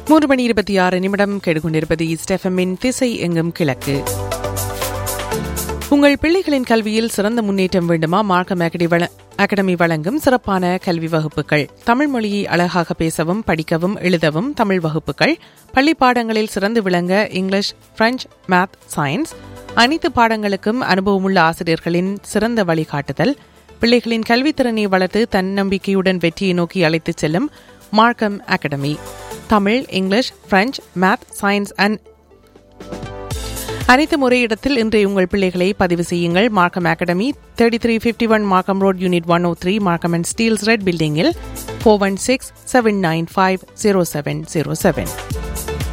மூன்று மணி இருபத்தி ஆறு நிமிடம் கேட்டுக்கொண்டிருப்பது ஸ்டெஃபமின் திசை எங்கும் கிழக்கு உங்கள் பிள்ளைகளின் கல்வியில் சிறந்த முன்னேற்றம் வேண்டுமா மார்க்கம் அகாடமி வழ- அகாடமி வழங்கும் சிறப்பான கல்வி வகுப்புகள் தமிழ் மொழியை அழகாக பேசவும் படிக்கவும் எழுதவும் தமிழ் வகுப்புகள் பள்ளி பாடங்களில் சிறந்து விளங்க இங்கிலீஷ் பிரெஞ்சு மேத் சயின்ஸ் அனைத்து பாடங்களுக்கும் அனுபவமுள்ள ஆசிரியர்களின் சிறந்த வழிகாட்டுதல் பிள்ளைகளின் கல்வித்திறனை வளர்த்து தன்னம்பிக்கையுடன் வெற்றியை நோக்கி அழைத்துச் செல்லும் Markham academy Tamil English French math science and அனைத்து முறையிடத்தில் இன்றைய உங்கள் பிள்ளைகளை பதிவு செய்யுங்கள் Markham academy thirty three fifty one Markham road unit one O three Markham and Steeles red பில்டிங்கில் four one six seven nine five zero seven zero seven